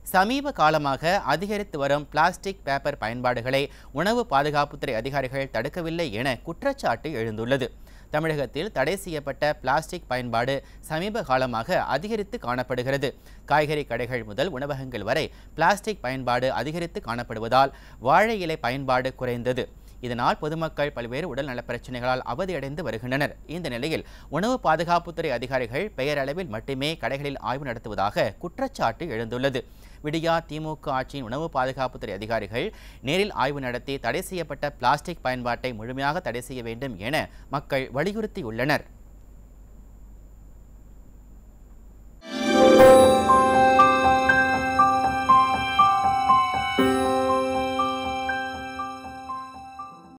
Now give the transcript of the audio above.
சமீப காலமாக அதிகரித்து வரும் பிளாஸ்டிக் பேப்பர் பயன்பாடுகளை உணவு பாதுகாப்புத்துறை அதிகாரிகள் தடுக்கவில்லை என குற்றச்சாட்டு எழுந்துள்ளது தமிழகத்தில் தடை செய்யப்பட்ட பிளாஸ்டிக் பயன்பாடு சமீப காலமாக அதிகரித்து காணப்படுகிறது காய்கறி கடைகள் முதல் உணவகங்கள் வரை பிளாஸ்டிக் பயன்பாடு அதிகரித்து காணப்படுவதால் வாழை இலை பயன்பாடு குறைந்தது இதனால் பொதுமக்கள் பல்வேறு உடல் நலப் பிரச்சனைகளால் அவதியடைந்து வருகின்றனர் இந்த நிலையில் உணவு பாதுகாப்புத்துறை அதிகாரிகள் பெயரளவில் மட்டுமே கடைகளில் ஆய்வு நடத்துவதாக குற்றச்சாட்டு எழுந்துள்ளது விடியா திமுக ஆட்சியின் உணவு பாதுகாப்புத்துறை அதிகாரிகள் நேரில் ஆய்வு நடத்தி தடை செய்யப்பட்ட பிளாஸ்டிக் பயன்பாட்டை முழுமையாக தடை செய்ய வேண்டும் என மக்கள் வலியுறுத்தியுள்ளனர்